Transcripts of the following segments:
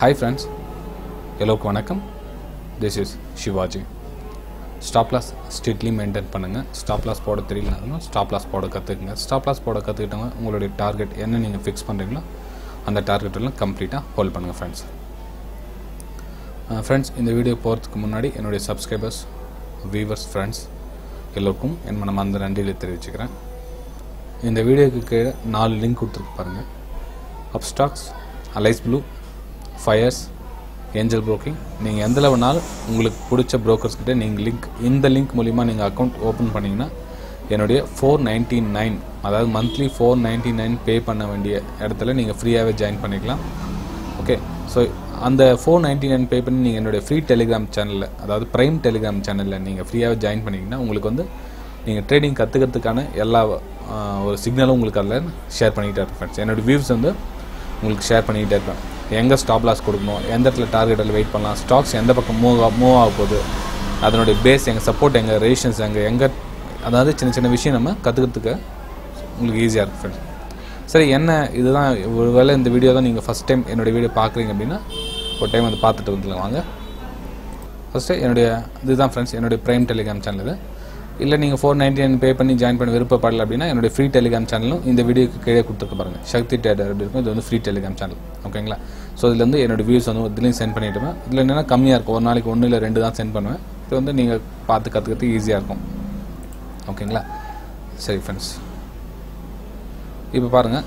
hi friends எல்லோருக்கும் வணக்கம் this is Shivaji stop loss strictly maintain பண்ணுங்கள் ஸ்டாப் லாஸ் போட தெரியலனாலும் ஸ்டாப் லாஸ் போட கற்றுக்குங்க ஸ்டாப் லாஸ் போட கற்றுக்கிட்டவங்க உங்களுடைய டார்கெட் என்ன நீங்கள் ஃபிக்ஸ் பண்ணுறீங்களோ அந்த டார்கெட் எல்லாம் கம்ப்ளீட்டாக ஹோல்ட் பண்ணுங்கள் ஃப்ரெண்ட்ஸ் ஃப்ரெண்ட்ஸ் இந்த வீடியோ போகிறதுக்கு முன்னாடி என்னுடைய சப்ஸ்கிரைபர்ஸ் வியூவர்ஸ் ஃப்ரெண்ட்ஸ் எல்லோருக்கும் என் மனமார்ந்த நன்றிகளை தெரிவிச்சுக்கிறேன் இந்த வீடியோக்கு கீழே நாலு லிங்க் கொடுத்துருக்கு பாருங்கள் Upstox Alice Blue Fyers Angel Broking நீங்கள் எந்த வேணாலும் உங்களுக்கு பிடிச்ச brokers கிட்ட நீங்கள் லிங்க் இந்த லிங்க் மூலிமா நீங்கள் அக்கௌண்ட் ஓப்பன் பண்ணிங்கன்னா என்னுடைய ஃபோர் நைன்ட்டி நைன் அதாவது monthly four ninety nine pay பண்ண வேண்டிய இடத்துல நீங்கள் ஃப்ரீயாகவே ஜாயின் பண்ணிக்கலாம் ஓகே ஸோ அந்த ஃபோர் நைன்ட்டி நைன் பே பண்ணி நீங்கள் என்னுடைய ஃப்ரீ டெலிகிராம் சேனலில் அதாவது ப்ரைம் டெலிகிராம் சேனலில் நீங்கள் ஃப்ரீயாகவே ஜாயின் பண்ணிங்கன்னா உங்களுக்கு வந்து நீங்கள் ட்ரேடிங் கற்றுக்கிறதுக்கான எல்லா ஆஹ், ஒரு சிக்னலும் உங்களுக்கு அதில் ஷேர் பண்ணிக்கிட்டே இருப்பேன் ஃப்ரெண்ட்ஸ் என்னோடய வியூஸ் வந்து உங்களுக்கு ஷேர் பண்ணிக்கிட்டே இருப்பேன் எங்கே ஸ்டாப் லாஸ் கொடுக்கணும் எந்த இடத்துல டார்கெட்டில் வெயிட் பண்ணலாம் ஸ்டாக்ஸ் எந்த பக்கம் மூவ் மூவ் ஆக போகுது அதனுடைய பேஸ் எங்கள் சப்போர்ட் எங்கள் ரேஷன்ஸ் எங்கே எங்கே அதாவது சின்ன சின்ன விஷயம் நம்ம கற்றுக்கிறதுக்கு உங்களுக்கு ஈஸியாக இருக்கும் ஃப்ரெண்ட்ஸ் சரி என்ன இதுதான் ஒருவேளை இந்த வீடியோ தான் நீங்கள் ஃபஸ்ட் டைம் என்னுடைய வீடியோ பார்க்குறீங்க அப்படின்னா ஒரு டைம் வந்து பார்த்துட்டு வந்துடலாம் வாங்க ஃபஸ்ட்டு என்னுடைய இதுதான் ஃப்ரெண்ட்ஸ் என்னுடைய ப்ரைம் டெலிகிராம் சேனல் இது இல்லை நீங்கள் ஃபோர் நைன்டி நைன் பே பண்ணி ஜாயின் பண்ண விருப்பப்படல அப்படின்னா என்னுடைய ஃப்ரீ டெலிகிராம் சேனலும் இந்த வீடியோக்கு கீழே கொடுத்துருக்க பாருங்க சக்தி டேடர் அப்படி இருக்கும் இது வந்து ஃப்ரீ டெலிகிராம் சேனல் ஓகேங்களா ஸோ இதில் வந்து என்னோட வியூஸ் வந்து இதுலேயும் சென்ட் பண்ணிவிடுவேன் இதில் என்னென்னா கம்மியாக இருக்கும் ஒரு நாளைக்கு ஒன்று இல்லை ரெண்டு தான் சென்ட் பண்ணுவேன் இது வந்து நீங்கள் பார்த்து கற்றுக்கிறதுக்கு ஈஸியாக இருக்கும் ஓகேங்களா சரி ஃப்ரெண்ட்ஸ் இப்போ பாருங்கள்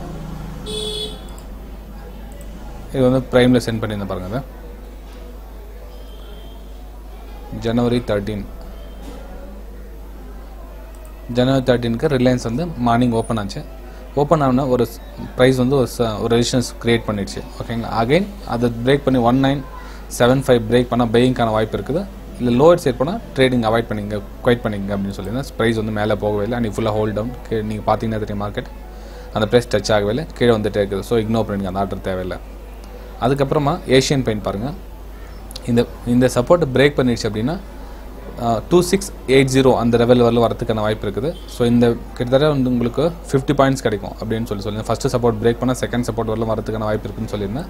இது வந்து ப்ரைமில் சென்ட் பண்ணியிருந்தேன் பாருங்கள் அதை ஜனவரி தேர்ட்டீன் ஜனவரி தேர்ட்டீனுக்கு ரிலையன்ஸ் வந்து மார்னிங் ஓப்பன் ஆச்சு ஓப்பன் ஆன ஒரு ப்ரைஸ் வந்து ஒரு ச- ஒரு ரெசிஸ்டன்ஸ் க்ரியேட் பண்ணிடுச்சு ஓகேங்களா அகைன் அதை பிரேக் பண்ணி one nine seven five break பண்ணால் பையிங்கான வாய்ப்பு இருக்குது இல்லை லோவர் சைட் போனால் ட்ரேடிங் அவாய்ட் பண்ணிங்க குவைட் பண்ணிங்க அப்படின்னு சொல்லியிருந்தேன் ப்ரைஸ் வந்து மேலே போகவே இல்லை அன்றைக்கி ஃபுல்லாக ஹோல்ட் டவுன் நீங்கள் பார்த்தீங்கன்னா தெரியும் மார்க்கெட் அந்த ப்ரைஸ் டச் ஆகவே இல்லை கீழே வந்துட்டே இருக்குது ஸோ இக்னோர் பண்ணிங்க அந்த ஆர்டர் தேவையில்லை அதுக்கப்புறமா ஏஷியன் பெயிண்ட் பாருங்கள் இந்த இந்த சப்போர்ட்டை பிரேக் பண்ணிடுச்சு அப்படின்னா டூ சிக்ஸ் எயிட் ஜீரோ அந்த லெவல் வரல வரதுக்கான வாய்ப்பு இருக்குது ஸோ இந்த கிட்டத்தட்ட வந்து உங்களுக்கு ஃபிஃப்டி பாயிண்ட்ஸ் கிடைக்கும் அப்படின்னு சொல்லி சொல்லியிருந்தேன் ஃபஸ்ட்டு சப்போர்ட் பிரேக் பண்ணால் செகண்ட் சப்போர்ட் வரல வரதுக்கான வாய்ப்பு இருக்குன்னு சொல்லியிருந்தேன்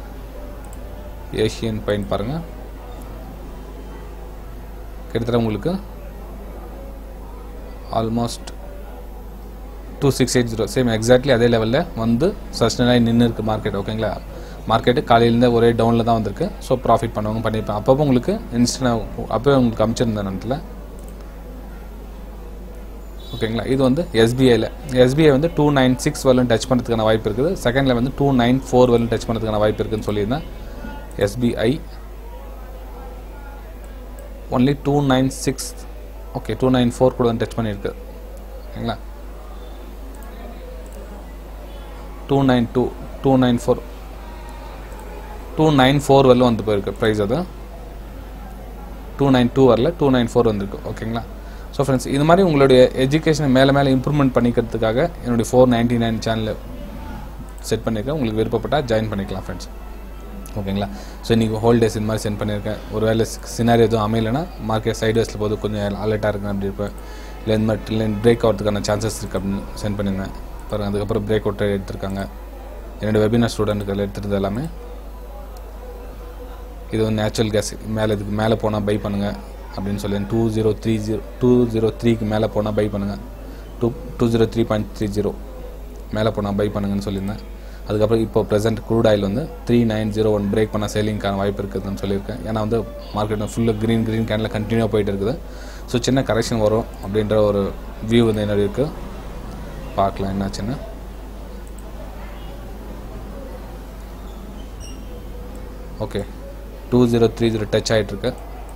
ஏஷியன் பெயிண்ட் பாருங்கள் கிட்டத்தட்ட உங்களுக்கு almost two six eight zero same exactly அதே லெவலில் வந்து சஸ்டனாகி நின்று இருக்கு மார்க்கெட் ஓகேங்களா மார்க்கெட்டு காலையிலேருந்து ஒரே டவுனில் தான் வந்திருக்கு ஸோ ப்ராஃபிட் பண்ணவங்க பண்ணியிருப்பேன் அப்பப்போ உங்களுக்கு இன்ஸ்டன்ட் அப்போவே உங்களுக்கு அமிச்சிருந்தேன் நேரத்தில் ஓகேங்களா இது வந்து எஸ்பிஐயில் எஸ்பிஐ வந்து டூ நைன் சிக்ஸ் வரலும் டச் பண்ணுறதுக்கான வாய்ப்பு இருக்குது செகண்டில் வந்து டூ நைன் ஃபோர் வரலும் டச் பண்ணுறதுக்கான வாய்ப்பு இருக்குதுன்னு சொல்லியிருந்தேன் SBI only two nine six okay two nine four கூட டச் பண்ணியிருக்கு ஓகேங்களா two nine two two nine four two nine four வரல வந்து போயிருக்கு ப்ரைஸ் அது டூ நைன் டூ வரல டூ நைன் ஃபோர் வந்திருக்கு ஓகேங்களா ஸோ ஃப்ரெண்ட்ஸ் இது மாதிரி உங்களுடைய எஜுகேஷனை மேலே மேலே இம்ப்ரூவ்மெண்ட் பண்ணிக்கிறதுக்காக என்னுடைய ஃபோர் நைன்ட்டி நைன் சேனலில் செட் பண்ணியிருக்கேன் உங்களுக்கு விருப்பப்பட்டால் ஜாயின் பண்ணிக்கலாம் ஃப்ரெண்ட்ஸ் ஓகேங்களா ஸோ இன்றைக்கி ஹோல்டேஸ் இந்த மாதிரி சென்ட் பண்ணியிருக்கேன் ஒரு வேளை சினாரி எதுவும் அமையலைன்னா மார்க்கெட் சைட்வேஸில் போது கொஞ்சம் அலர்ட்டாக இருக்கு அப்படி இருப்பேன் இல்லை இந்த மாதிரி இல்லை பிரேக் ஆகிறதுக்கான சான்சஸ் இருக்குது அப்படின்னு சென்ட் பண்ணியிருந்தேன் பாருங்கள் அதுக்கப்புறம் பிரேக் அவுட் எடுத்திருக்காங்க என்னோடய வெபினார் ஸ்டூடெண்ட்டுகள் எடுத்துருது எல்லாமே இது வந்து நேச்சுரல் கேஸ் மேலே இதுக்கு மேலே போனால் பை பண்ணுங்கள் அப்படின்னு சொல்லி two zero three zero two zero த்ரீக்கு மேலே போனால் பை பண்ணுங்கள் two two zero three point three zero மேலே போனால் பை பண்ணுங்கன்னு சொல்லியிருந்தேன் அதுக்கப்புறம் இப்போ ப்ரெசென்ட் க்ரூட் ஆயில் வந்து three nine zero one break பண்ண சேலிங்க்கான வாய்ப்பு இருக்குதுன்னு சொல்லியிருக்கேன் ஏன்னா வந்து மார்க்கெட் ஃபுல்லாக க்ரீன் க்ரீன் கேனில் கண்டினியூவாக போயிட்டு இருக்குது ஸோ சின்ன கரெக்ஷன் வரும் அப்படின்ற ஒரு வியூ வந்து என்னோட இருக்குது பார்க்கலாம் என்னாச்சுன்னு okay two zero three zero touch ஆகிட்டுருக்கு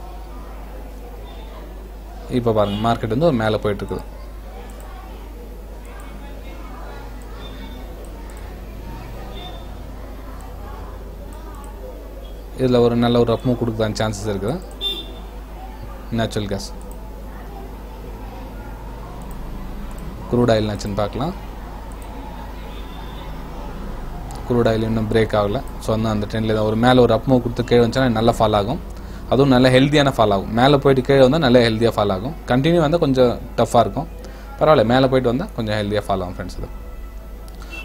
இப்போ பாருங்கள் மார்க்கெட் வந்து ஒரு மேலே போயிட்டுருக்குது இதில் ஒரு நல்ல ஒரு அப்மூவ் கொடுக்குறான் சான்சஸ் இருக்குது நேச்சுரல் கேஸ் குரூட் ஆயில் நாச்சுன்னு பார்க்கலாம் குரூட் ஆயில் இன்னும் பிரேக் ஆகல ஸோ வந்து அந்த ட்ரெண்டில் தான் ஒரு மேலே ஒரு அப்மூவ் கொடுத்து கீழே வந்துச்சுன்னா நல்லா ஃபால் ஆகும் அதுவும் நல்ல ஹெல்த்தியான ஃபால் ஆகும் மேலே போயிட்டு கீழே வந்தால் நல்ல ஹெல்த்தியாக ஃபால் ஆகும் கண்டினியூ வந்தால் கொஞ்சம் டஃப்பாக இருக்கும் பரவாயில்ல மேலே போயிட்டு வந்தால் கொஞ்சம் ஹெல்த்தியாக ஃபால் ஆகும் ஃப்ரெண்ட்ஸ் இது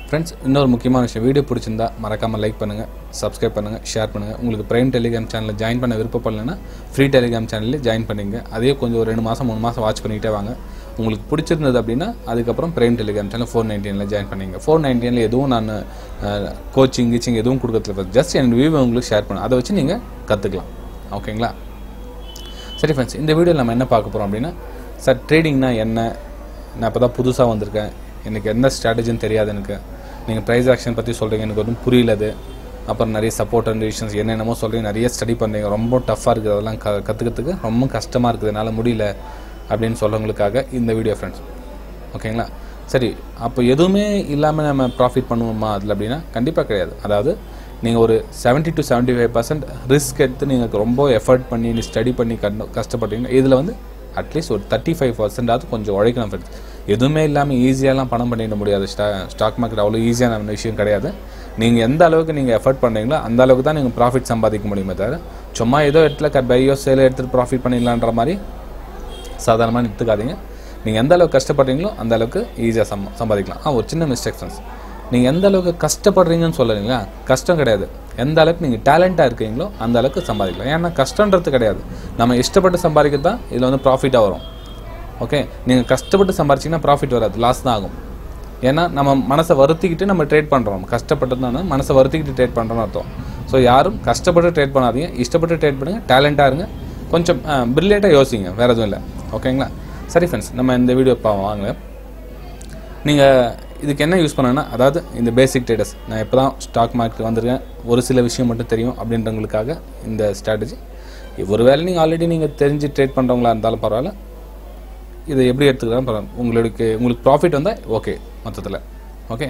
ஃப்ரெண்ட்ஸ் இன்னொரு முக்கியமான விஷயம் வீடியோ பிடிச்சிருந்தா மறக்காமல் லைக் பண்ணுங்கள் சப்ஸ்கிரைப் பண்ணுங்கள் ஷேர் பண்ணுங்கள் உங்களுக்கு பிரைம் டெலிகிராம் சேனலில் ஜாயின் பண்ண விருப்பப்படலைன்னா ஃப்ரீ டெலிகிராம் சேனலில் ஜாயின் பண்ணிங்க அதே கொஞ்சம் ஒரு ரெண்டு மாதம் மூணு மாதம் வாட்ச் பண்ணிக்கிட்டே வாங்க உங்களுக்கு பிடிச்சிருந்தது அப்படின்னா அதுக்கப்புறம் பிரைம் டெலிகிராம் சேனல் ஃபோர் நைன்டீனில் ஜாயின் பண்ணிங்க ஃபோர் நைன்டீனில் எதுவும் நான் கோச்சிங் கீச்சிங் எதுவும் கொடுக்கறதுல ஜஸ்ட் என் வியூவை உங்களுக்கு ஷேர் பண்ண அதை வச்சு நீங்கள் கற்றுக்கலாம் ஓகேங்களா சரி ஃப்ரெண்ட்ஸ் இந்த வீடியோவில் நம்ம என்ன பார்க்க போகிறோம் அப்படின்னா சார் ட்ரேடிங்னா என்ன நான் இப்போ தான் புதுசாக வந்திருக்கேன் எனக்கு எந்த ஸ்ட்ராட்டஜின்னு தெரியாது எனக்கு நீங்கள் ப்ரைஸ் ஆக்ஷன் பற்றி சொல்கிறீங்க எனக்கு ஒன்றும் புரியல அது அப்புறம் நிறைய சப்போர்ட் அண்ட் விஷன்ஸ் என்னென்னமோ சொல்கிறீங்க நிறைய ஸ்டடி பண்ணுறீங்க ரொம்ப டஃப்பாக இருக்குது அதெல்லாம் க கற்றுக்கிறதுக்கு ரொம்ப கஷ்டமாக இருக்குது என்னால் முடியல அப்படின்னு சொல்கிறவங்களுக்காக இந்த வீடியோ ஃப்ரெண்ட்ஸ் ஓகேங்களா சரி அப்போ எதுவுமே இல்லாமல் நம்ம ப்ராஃபிட் பண்ணுவோமா அதில் அப்படின்னா கண்டிப்பாக கிடையாது அதாவது நீங்கள் ஒரு 70 டு 75% ஃபைவ் பர்சன்ட் ரிஸ்க் எடுத்து நீங்கள் ரொம்ப எஃபர்ட் பண்ணி நீ ஸ்டடி பண்ணி கண்டு கஷ்டப்படுறீங்க இதில் வந்து அட்லீஸ்ட் ஒரு தேர்ட்டி ஃபைவ் பர்சன்டாவது கொஞ்சம் உழைக்கணும் ஃப்ரெண்ட்ஸ் எதுவுமே இல்லாமல் ஈஸியாலாம் பணம் பண்ணிட முடியாது ஸ்டா ஸ்டாக் மார்க்கெட் அவ்வளோ ஈஸியான விஷயம் கிடையாது நீங்கள் எந்த அளவுக்கு நீங்கள் எஃபர்ட் பண்ணுறீங்களோ அந்த அளவுக்கு தான் நீங்கள் ப்ராஃபிட் சம்பாதிக்க முடியுமே தவிர சும்மா ஏதோ இடத்துல க பையோ சேலோ எடுத்துகிட்டு ப்ராஃபிட் பண்ணிடலான்ற மாதிரி சாதாரணமாக நிறுத்துக்காதீங்க நீங்கள் எந்த அளவுக்கு கஷ்டப்படுறீங்களோ அந்த அளவுக்கு ஈஸியாக சம் சம்பாதிக்கலாம் ஆ ஒரு சின்ன மிஸ்டேக் ஃப்ரெண்ட்ஸ் நீங்கள் எந்த அளவுக்கு கஷ்டப்படுறீங்கன்னு சொல்லுறீங்களா கஷ்டம் கிடையாது எந்த அளவுக்கு நீங்கள் டேலண்ட்டாக இருக்கீங்களோ அந்த அளவுக்கு சம்பாதிக்கலாம் ஏன்னா கஷ்டன்றது கிடையாது நம்ம இஷ்டப்பட்டு சம்பாதிக்கிறது தான் இதில் வந்து ப்ராஃபிட்டாக வரும் ஓகே நீங்கள் கஷ்டப்பட்டு சம்பாரிச்சிங்கன்னா ப்ராஃபிட் வராது லாஸ் தான் ஆகும் ஏன்னா நம்ம மனசை வருத்திக்கிட்டு நம்ம ட்ரேட் பண்ணுறோம் கஷ்டப்பட்டதுனா மனசை வருத்திக்கிட்டு ட்ரேட் பண்ணுறோம்னு அர்த்தம் ஸோ யாரும் கஷ்டப்பட்டு ட்ரேட் பண்ணாதீங்க இஷ்டப்பட்டு ட்ரேட் பண்ணுங்கள் டேலண்ட்டாக இருங்க கொஞ்சம் பிரில்லியண்ட்டாக யோசிங்க வேறு எதுவும் இல்லை ஓகேங்களா சரி ஃப்ரெண்ட்ஸ் நம்ம இந்த வீடியோ பா வாங்க நீங்கள் இதுக்கு என்ன யூஸ் பண்ணேன்னா அதாவது இந்த பேசிக் ட்ரேடர்ஸ் நான் இப்போ தான் ஸ்டாக் மார்க்கெட் வந்திருக்கேன் ஒரு சில விஷயம் மட்டும் தெரியும் அப்படின்றவங்களுக்காக இந்த ஸ்ட்ராட்டஜி ஒருவேளை நீங்கள் ஆல்ரெடி நீங்கள் தெரிஞ்சு ட்ரேட் பண்ணுறவங்களா இருந்தாலும் பரவாயில்ல இதை எப்படி எடுத்துக்கலாம் பரவாயில்ல உங்களுக்கு உங்களுக்கு ப்ராஃபிட் வந்தால் ஓகே மொத்தத்தில் ஓகே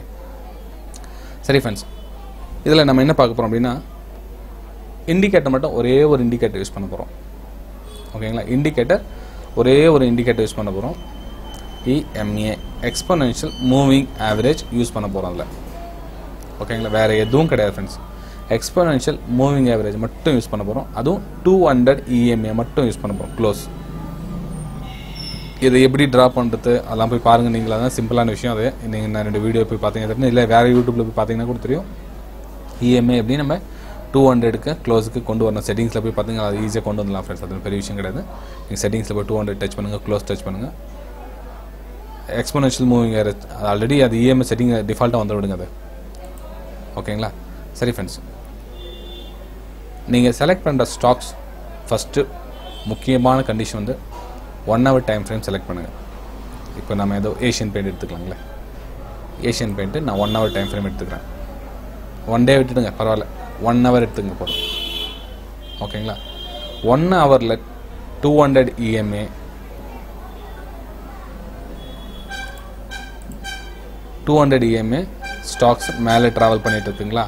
சரி ஃப்ரெண்ட்ஸ் இதில் நம்ம என்ன பார்க்க போகிறோம் அப்படின்னா இண்டிகேட்டர் மட்டும் ஒரே ஒரு இண்டிகேட்டர் யூஸ் பண்ண போகிறோம் ஓகேங்களா இண்டிகேட்டர் ஒரே ஒரு இண்டிகேட்டர் யூஸ் பண்ண போகிறோம் EMA exponential moving average use பண்ண போகிறோம் அதில் ஓகேங்களா வேறு எதுவும் கிடையாது ஃப்ரெண்ட்ஸ் எக்ஸ்போனென்ஷியல் மூவிங் ஆவரேஜ் மட்டும் யூஸ் பண்ண போகிறோம் அதுவும் டூ ஹண்ட்ரட் இஎம்ஏ மட்டும் யூஸ் பண்ண போகிறோம் க்ளோஸ் இதை எப்படி ட்ரா பண்ணுறது அதெல்லாம் போய் பாருங்கள் நீங்களா தான் சிம்பிளான விஷயம் அது நீங்கள் நான் ரெண்டு வீடியோ போய் பார்த்தீங்க தெரியும் இல்லை வேறு யூடியூப்பில் போய் பார்த்தீங்கன்னா கூட தெரியும் இஎம்ஏ எப்படி நம்ம டூ ஹண்ட்ரடுக்கு க்ளோஸுக்கு கொண்டு வரணும் செட்டிங்ஸில் போய் பார்த்தீங்கன்னா அது ஈஸியாக கொண்டு வந்துடலாம் ஃப்ரெண்ட்ஸ் அது பெரிய விஷயம் கிடையாது நீங்கள் செட்டிங்ஸில் போய் டூ ஹண்ட்ரட் டச் பண்ணுங்கள் க்ளோஸ் டச் பண்ணுங்கள் எக்ஸ்போனன்ஷியல் மூவிங் அது ஆல்ரெடி அது இஎம்ஐ செட்டிங் டிஃபால்ட்டாக வந்து விடுங்க அது ஓகேங்களா சரி ஃப்ரெண்ட்ஸ் நீங்கள் செலக்ட் பண்ணுற ஸ்டாக்ஸ் ஃபஸ்ட்டு முக்கியமான கண்டிஷன் வந்து one hour time frame select பண்ணுங்கள் இப்போ நம்ம ஏதோ ஏஷியன் பெயிண்ட் எடுத்துக்கலாங்களே ஏஷியன் பெயிண்ட்டு நான் ஒன் ஹவர் டைம் ஃப்ரேம் எடுத்துக்கிறேன் ஒன் டே விட்டுடுங்க பரவாயில்ல ஒன் ஹவர் எடுத்துங்க போதும் ஓகேங்களா ஒன் ஹவரில் two hundred EMA two hundred EMA stocks மேலே ட்ராவல் பண்ணிட்டு இருக்குங்களா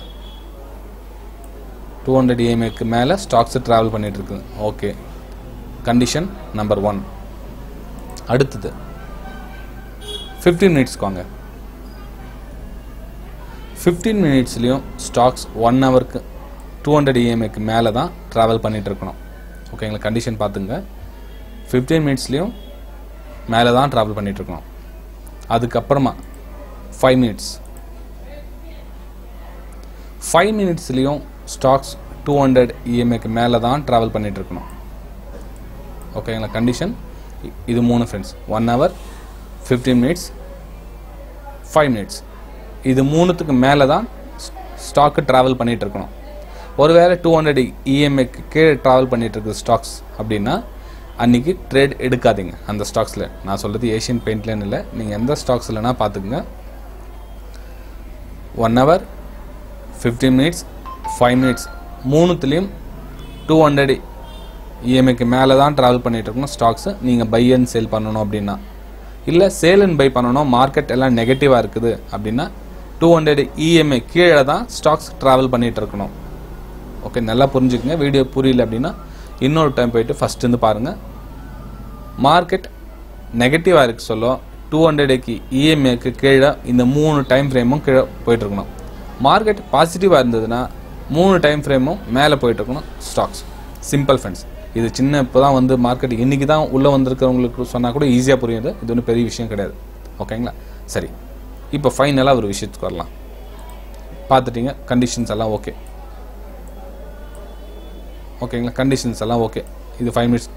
டூ ஹண்ட்ரட் இஎம்ஏக்கு மேலே ஸ்டாக்ஸ் ட்ராவல் பண்ணிட்டு இருக்கு ஓகே கண்டிஷன் நம்பர் ஒன் அடுத்தது ஃபிஃப்டீன் மினிட்ஸ்க்கு வாங்க ஃபிஃப்டீன் மினிட்ஸ்லேயும் ஸ்டாக்ஸ் ஒன் ஹவருக்கு டூ ஹண்ட்ரட் இஎம்ஐக்கு மேலே தான் ட்ராவல் பண்ணிகிட்டு இருக்கணும் ஓகேங்களா கண்டிஷன் பார்த்துங்க ஃபிஃப்டீன் மினிட்ஸ்லேயும் மேலே தான் ட்ராவல் பண்ணிகிட்டு இருக்கணும் அதுக்கப்புறமா ஃபைவ் மினிட்ஸ் ஃபைவ் மினிட்ஸ்லேயும் ஸ்டாக்ஸ் டூ ஹண்ட்ரட் இஎம்ஐக்கு மேலே தான் ட்ராவல் பண்ணிகிட்டு இருக்கணும் ஓகேங்களா கண்டிஷன் இது மூணு friends one hour fifteen minutes five minutes இது மூணுத்துக்கு மேலே தான் ஸ்டாக்கு ட்ராவல் பண்ணிகிட்டு இருக்கணும் ஒருவேளை டூ ஹண்ட்ரட் இஎம்ஐக்கு கீழே ட்ராவல் பண்ணிகிட்டு இருக்குது ஸ்டாக்ஸ் அப்படின்னா அன்றைக்கி ட்ரேட் எடுக்காதீங்க அந்த ஸ்டாக்ஸில் நான் சொல்கிறது ஏஷியன் பெயிண்ட்லேன்னு இல்லை நீங்கள் எந்த ஸ்டாக்ஸ்லனா பார்த்துக்குங்க one hour fifteen minutes five minutes மூணுத்துலேயும் டூ ஹண்ட்ரட் இஎம்ஐக்கு மேலே தான் ட்ராவல் பண்ணிகிட்டு இருக்கணும் ஸ்டாக்ஸு நீங்கள் பை அண்ட் சேல் பண்ணணும் அப்படின்னா இல்லை சேல் அண்ட் பை பண்ணணும் மார்க்கெட் எல்லாம் நெகட்டிவாக இருக்குது அப்படின்னா டூ ஹண்ட்ரட் இஎம்ஐ கீழே தான் ஸ்டாக்ஸ் ட்ராவல் பண்ணிகிட்டு இருக்கணும் ஓகே நல்லா புரிஞ்சுக்கங்க வீடியோ புரியல அப்படின்னா இன்னொரு டைம் போயிட்டு ஃபஸ்ட்டு பாருங்கள் மார்க்கெட் நெகட்டிவாக இருக்கு சொல்ல டூ ஹண்ட்ரடுக்கு இஎம்ஐக்கு கீழே இந்த மூணு டைம் ஃப்ரேமும் கீழே போயிட்டுருக்கணும் மார்க்கெட் பாசிட்டிவாக இருந்ததுன்னா மூணு டைம் ஃப்ரேமும் மேலே போயிட்டுருக்கணும் ஸ்டாக்ஸ் சிம்பிள் ஃப்ரெண்ட்ஸ் இது சின்ன இப்போ தான் வந்து மார்க்கெட் இன்றைக்கி தான் உள்ளே வந்திருக்கிறவங்களுக்கு சொன்னால் கூட ஈஸியாக புரியுது இது ஒன்றும் பெரிய விஷயம் கிடையாது ஓகேங்களா சரி இப்போ ஃபைனலாக ஒரு விஷயத்துக்கு வரலாம் பார்த்துட்டீங்க கண்டிஷன்ஸ் எல்லாம் ஓகே ஓகேங்களா கண்டிஷன்ஸ் எல்லாம் ஓகே இது ஃபைவ் மினிட்ஸ்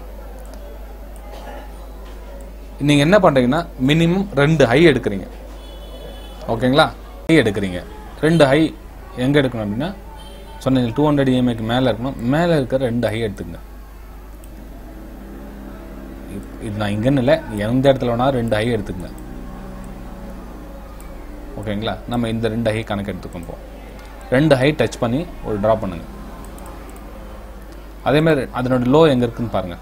நீங்கள் என்ன பண்ணுறீங்கன்னா மினிமம் ரெண்டு ஹை எடுக்கிறீங்க ஓகேங்களா ஹை எடுக்கிறீங்க ரெண்டு ஹை எங்கே எடுக்கணும் அப்படின்னா சொன்னீங்க டூ ஹண்ட்ரட் இஎம்ஐக்கு மேலே இருக்கணும் மேலே இருக்கிற ரெண்டு ஹை எடுத்துக்கங்க இப்- இது நான் இங்கன்னு இல்லை எந்த இடத்துல வேணாலும் ரெண்டு ஹை எடுத்துக்கங்க ஓகேங்களா நம்ம இந்த ரெண்டு ஹை கணக்கு எடுத்துக்கோம் இப்போ ரெண்டு ஹை டச் பண்ணி ஒரு ட்ரா பண்ணுங்க அதே மாதிரி அதனோட லோ எங்கே இருக்குன்னு பாருங்க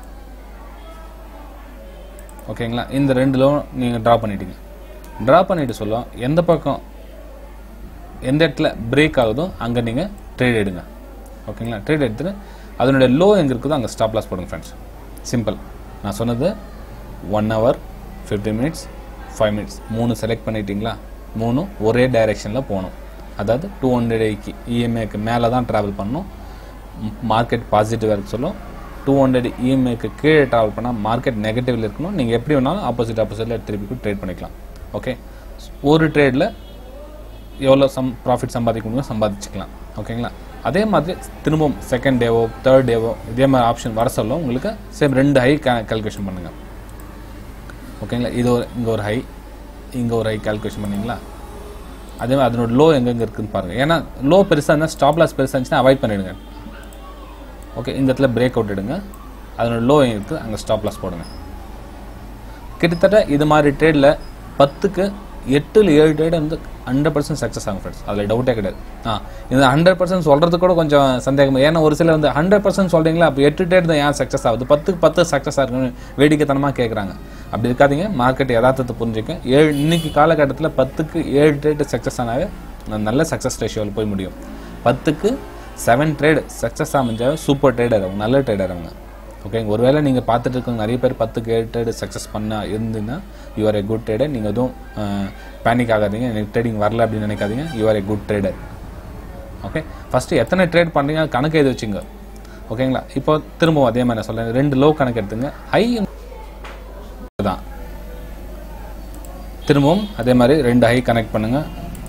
ஓகேங்களா இந்த ரெண்டு லோ நீங்கள் ட்ரா பண்ணிட்டீங்க ட்ரா பண்ணிட்டு சொல்லும் எந்த பக்கம் எந்த இடத்துல பிரேக் ஆகுதோ அங்கே நீங்கள் ட்ரேட் எடுங்க ஓகேங்களா ட்ரேட் எடுத்துட்டு அதனுடைய லோ எங்கே இருக்குதோ அங்கே ஸ்டாப் லாஸ் போடுங்க ஃப்ரெண்ட்ஸ் சிம்பிள் நான் சொன்னது one hour fifteen minutes five minutes மூணு செலக்ட் பண்ணிட்டீங்களா மூணும் ஒரே டைரெக்ஷனில் போகணும் அதாவது டூ ஹண்ட்ரட் ஐக்கு இஎம்ஐக்கு மேலே தான் ட்ராவல் பண்ணணும் மார்க்கெட் பாசிட்டிவாக இருக்க சொல்லும் டூ ஹண்ட்ரட் இஎம்ஐக்கு கீழே ட்ராவல் பண்ணால் மார்க்கெட் நெகட்டிவில் இருக்கணும் நீங்கள் எப்படி வேணாலும் ஆப்போசிட் ஆப்போசிட்டில் திருப்பி ட்ரேட் பண்ணிக்கலாம் ஓகே ஒரு ட்ரேடில் எவ்வளோ சம் ப்ராஃபிட் சம்பாதிக்க முடியுமோ சம்பாதிச்சுக்கலாம் ஓகேங்களா அதே மாதிரி திரும்பவும் செகண்ட் டேவோ தேர்ட் டேவோ இதே மாதிரி ஆப்ஷன் வர சொல்ல உங்களுக்கு சேம் ரெண்டு ஹை கால்குலேஷன் பண்ணுங்கள் ஓகேங்களா இது ஒரு இங்கே ஒரு ஹை இங்கே ஒரு ஹை கால்குலேஷன் பண்ணீங்களா அதே மாதிரி அதனோட லோ எங்கெங்கே இருக்குன்னு பாருங்கள் ஏன்னா லோ பெருசாக இருந்தால் ஸ்டாப் லாஸ் பெருசாக இருந்துச்சுன்னா அவாய்ட் பண்ணிடுங்க ஓகே இந்த இடத்துல பிரேக் அவுட் எடுங்க அதனோட லோ எங்கே இருக்குது அங்கே ஸ்டாப் லாஸ் போடுங்க கிட்டத்தட்ட இது மாதிரி ட்ரேடில் பத்துக்கு எட்டுல ஏழு ட்ரேட் வந்து ஹண்ட்ரட் பர்சன்ட் சக்ஸஸ் ஆகும் ஃப்ரெண்ட்ஸ் அதில் டவுட்டே கிடையாது ஆ இந்த ஹண்ட்ரட் பர்சன்ட் சொல்கிறது கூட கொஞ்சம் சந்தேகம் ஏன்னா ஒரு சிலர் வந்து ஹண்ட்ரட் பர்சன்ட் சொல்கிறீங்களா அப்போ எட்டு ட்ரேட் தான் ஏன் சக்ஸஸ் ஆகுது பத்துக்கு பத்து சக்ஸஸ் ஆகுன்னு வேடிக்கைத்தனமாக கேட்குறாங்க அப்படி இருக்காதீங்க மார்க்கெட் யதார்த்தத்தை புரிஞ்சுக்க ஏழு இன்னைக்கு காலகட்டத்தில் பத்துக்கு ஏழு ட்ரேட் சக்ஸஸ் ஆனாவே நல்ல சக்ஸஸ் ரேஷியோவில் போய் முடியும் பத்துக்கு செவன் ட்ரேட் சக்ஸஸ் அமைஞ்சாவே சூப்பர் ட்ரேடர் அவங்க நல்ல ட்ரேடர் அவங்க ஓகே ஒருவேளை நீங்கள் பார்த்துட்டு இருக்கவங்க நிறைய பேர் பத்துக்கு ஏழு ட்ரேடு சக்ஸஸ் பண்ண இருந்தீங்கன்னா யூஆர் ஏ குட் ட்ரேடர் நீங்கள் எதுவும் பேனிக் ஆகாதீங்க எனக்கு ட்ரேடிங் வரல அப்படின்னு நினைக்காதீங்க you are a good trader okay first எத்தனை ட்ரேட் பண்ணுறீங்க கணக்கு எழுதி வச்சுங்க ஓகேங்களா இப்போ திரும்பவும் அதே மாதிரி நான் சொல்கிறேன் ரெண்டு லோ கணக்கு எடுத்துங்க ஹை தான் திரும்பவும் அதே மாதிரி ரெண்டு ஹை கனெக்ட் பண்ணுங்க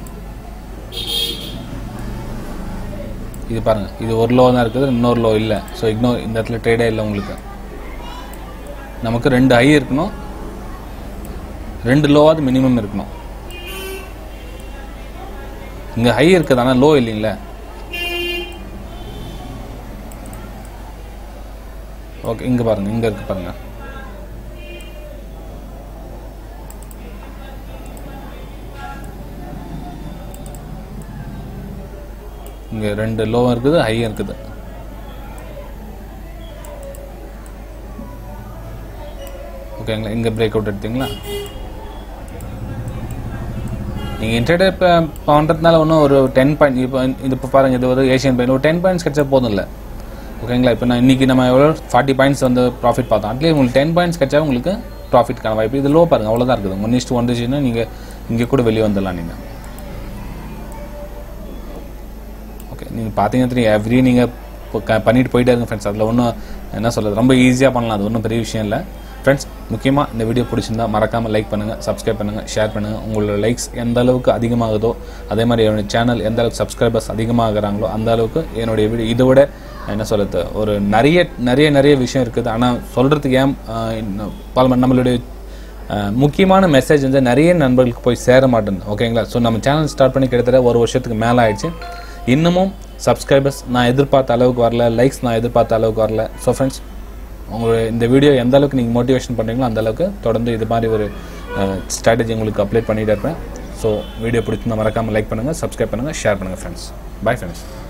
இது பாருங்க இது ஒரு லோ தான் இருக்குது இன்னொரு லோ இல்லை ஸோ இக்னோர் இந்த இடத்துல ட்ரேடே இல்லை உங்களுக்கு நமக்கு ரெண்டு ஹை இருக்கணும் ரெண்டு லோவாவது மினிமம் இருக்கணும் இங்கே ஹை இருக்குது ஆனால் லோ இல்லைங்களே ஓகே இங்கே பாருங்க இங்கே இருக்கு பாருங்க இங்கே ரெண்டு லோவும் இருக்குது ஹையும் இருக்குது ஓகேங்களா இங்கே பிரேக் அவுட் எடுத்தீங்களா நீங்கள் இன்டர்டே இப்போ பண்ணுறதுனால ஒன்றும் ஒரு டென் பாயிண்ட் இப்போ இது இப்போ பாருங்கள் இது ஒரு ஏஷியன் பாயிண்ட் ஒரு டென் பாயிண்ட்ஸ் கிடைச்சா போதும் இல்லை ஓகேங்களா இப்போ நான் இன்றைக்கி நம்ம எவ்வளோ ஃபார்ட்டி பாயிண்ட்ஸ் வந்து ப்ராஃபிட் பார்த்தோம் அட்லீஸ்ட் உங்களுக்கு டென் பாயிண்ட்ஸ் கிடைச்சா உங்களுக்கு ப்ராஃபிட்கான வாய்ப்பு இது லோ பாருங்கள் அவ்வளோதான் இருக்குது ஒன் இஸ்ட் வந்துச்சுன்னா நீங்கள் இங்கே கூட வெளியே வந்துடலாம் நீங்கள் ஓகே நீங்கள் பார்த்தீங்கன்னா தெரியும் எவ்ரி நீங்கள் இப்போ க பண்ணிட்டு போயிட்டே இருங்க ஃப்ரெண்ட்ஸ் அதில் ஒன்றும் என்ன சொல்கிறது ரொம்ப ஈஸியாக பண்ணலாம் அது ஒன்றும் பெரிய விஷயம் இல்லை ஃப்ரெண்ட்ஸ் முக்கியமாக இந்த வீடியோ பிடிச்சிருந்தா மறக்காமல் லைக் பண்ணுங்கள் சப்ஸ்கிரைப் பண்ணுங்கள் ஷேர் பண்ணுங்கள் உங்களோட லைக்ஸ் எந்த அளவுக்கு அதிகமாகுதோ அதே மாதிரி என்னுடைய சேனல் எந்த அளவுக்கு சப்ஸ்கிரைபர்ஸ் அதிகமாகறாங்களோ அந்த அளவுக்கு என்னுடைய வீடியோ இதை விட என்ன சொல்கிறது ஒரு நிறைய நிறைய நிறைய விஷயம் இருக்குது ஆனால் சொல்கிறதுக்கு ஏன் ஆஹ், இன்னும் பல நம்மளுடைய அஹ் முக்கியமான மெசேஜ் வந்து நிறைய நண்பர்களுக்கு போய் சேர மாட்டேங்குது ஓகேங்களா ஸோ நம்ம சேனல் ஸ்டார்ட் பண்ணி கிட்டத்தட்ட ஒரு வருஷத்துக்கு மேலே ஆயிடுச்சு இன்னமும் சப்ஸ்கிரைபர்ஸ் நான் எதிர்பார்த்த அளவுக்கு வரல லைக்ஸ் நான் எதிர்பார்த்த அளவுக்கு வரல ஸோ ஃப்ரெண்ட்ஸ் உங்களுடைய இந்த வீடியோ எந்த அளவுக்கு நீங்கள் மோட்டிவேஷன் பண்ணுறீங்களோ அந்த அளவுக்கு தொடர்ந்து இது மாதிரி ஒரு ஸ்ட்ராட்டஜி உங்களுக்கு அப்டேட் பண்ணிகிட்டே இருப்பேன் ஸோ வீடியோ பிடிச்சிருந்தா மறக்காமல் லைக் பண்ணுங்கள் சப்ஸ்கிரைப் பண்ணுங்கள் ஷேர் பண்ணுங்கள் ஃப்ரெண்ட்ஸ் பை ஃப்ரெண்ட்ஸ்